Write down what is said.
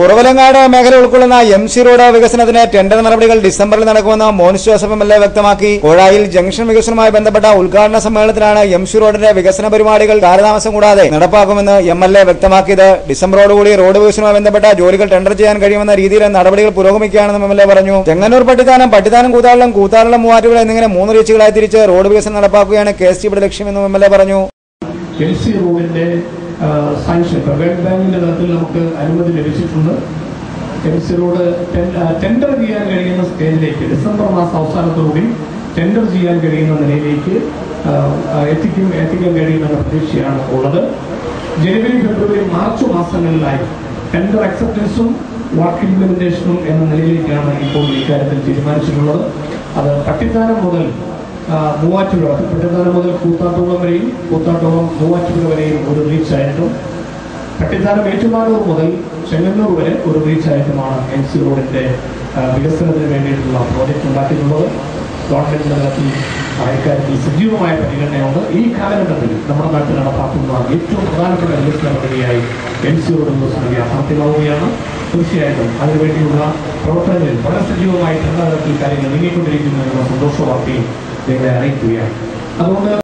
കുറവലങ്ങാട് മേഖല ഉൾക്കൊള്ളുന്ന M C road വികസനത്തിന് ടെൻഡർ നടപടികൾ ഡിസംബറിൽ നടക്കുമെന്ന് Mons Joseph M L A വ്യക്തമാക്കി കോഴായിൽ ജംഗ്ഷൻ വികസനവുമായി ബന്ധപ്പെട്ട ഉദ്ഘാടന സമ്മേളനത്തിലാണ് എം സി റോഡിന്റെ വികസന പരിപാടികൾ കാലതാമസം കൂടാതെ നടപ്പാക്കുമെന്ന് എം എൽ എ വ്യക്തമാക്കിയത് ഡിസംബറോടുകൂടി റോഡ് വികസനവുമായി ബന്ധപ്പെട്ട ജോലികൾ ടെൻഡർ ചെയ്യാൻ കഴിയുമെന്ന രീതിയിൽ നടപടികൾ പുരോഗമിക്കുകയാണെന്നും എം എൽ എ പറഞ്ഞു ചെങ്ങന്നൂർ പട്ടിത്താനം പട്ടിത്താനം കൂത്താളം കൂത്താളം മൂവാറ്റുപുഴ എന്നിങ്ങനെ മൂന്ന് റീച്ചുകളായി തിരിച്ച് റോഡ് വികസനം നടപ്പാക്കുകയാണ് കെ എസ് ടിയുടെ ലക്ഷ്യമെന്നും എം എൽ എ പറഞ്ഞു എൽ സി റോഡിന്റെ ആ, സാങ്ഷൻ ഇപ്പൊ വേൾഡ് ബാങ്കിന്റെ തലത്തിൽ നമുക്ക് അനുമതി ലഭിച്ചിട്ടുണ്ട് എൽ സി റോഡ് ടെൻ- ആ, ടെൻഡർ ചെയ്യാൻ കഴിയുന്ന സ്റ്റേജിലേക്ക് ഡിസംബർ മാസം അവസാനത്തോടുകൂടി ടെൻഡർ ചെയ്യാൻ കഴിയുന്ന നിലയിലേക്ക് ആ, ആ, എത്തിക്കും എത്തിക്കാൻ കഴിയുമെന്ന പ്രതീക്ഷയാണ് ഉള്ളത് ജനുവരി ഫെബ്രുവരി മാർച്ച് മാസങ്ങളിലായി ടെൻഡർ അക്സെപ്റ്റൻസും വർക്ക് ഇംപ്ലിമെന്റേഷനും എന്ന നിലയിലേക്കാണ് ഇപ്പോൾ ഇക്കാര്യത്തിൽ തീരുമാനിച്ചിട്ടുള്ളത് അത് പട്ടിത്താനം മുതൽ ആ, മൂവാറ്റുപുഴ പട്ടിത്താനം മുതൽ കൂത്താട്ടോളം വരെയും കൂത്താട്ടോളം മൂവാറ്റുപുഴ വരെയും ഒരു റീച്ച് ആയിട്ടും പട്ടിത്താനം ഏറ്റുമാനൂർ മുതൽ ചെങ്ങന്നൂർ വരെ ഒരു റീച്ച് ആയിട്ടുമാണ് എൻ സി റോഡിന്റെ ആ, വികസനത്തിന് വേണ്ടിയിട്ടുള്ള പ്രോജക്റ്റ് ഉണ്ടാക്കിയിട്ടുള്ളത് ഗവൺമെന്റിന്റെ തലത്തിൽ ആ ഇക്കാര്യത്തിൽ സജീവമായ പരിഗണനയുണ്ട് ഈ കാലഘട്ടത്തിൽ നമ്മുടെ നാട്ടിൽ നടപ്പാക്കുന്ന ഏറ്റവും പ്രധാനപ്പെട്ട വികസന പദ്ധതിയായി എൻ സി റോഡ് വികസനം യാഥാർത്ഥ്യമാവുകയാണ് തീർച്ചയായിട്ടും അതിനുവേണ്ടിയുള്ള പ്രവർത്തനങ്ങളിൽ വളരെ സജീവമായി നല്ല തരത്തിൽ കാര്യങ്ങൾ നീങ്ങിക്കൊണ്ടിരിക്കുന്നു എന്നുള്ള സന്തോഷ വാർത്തയും നിങ്ങളെ അറിയിക്കുകയാണ് അതുകൊണ്ട്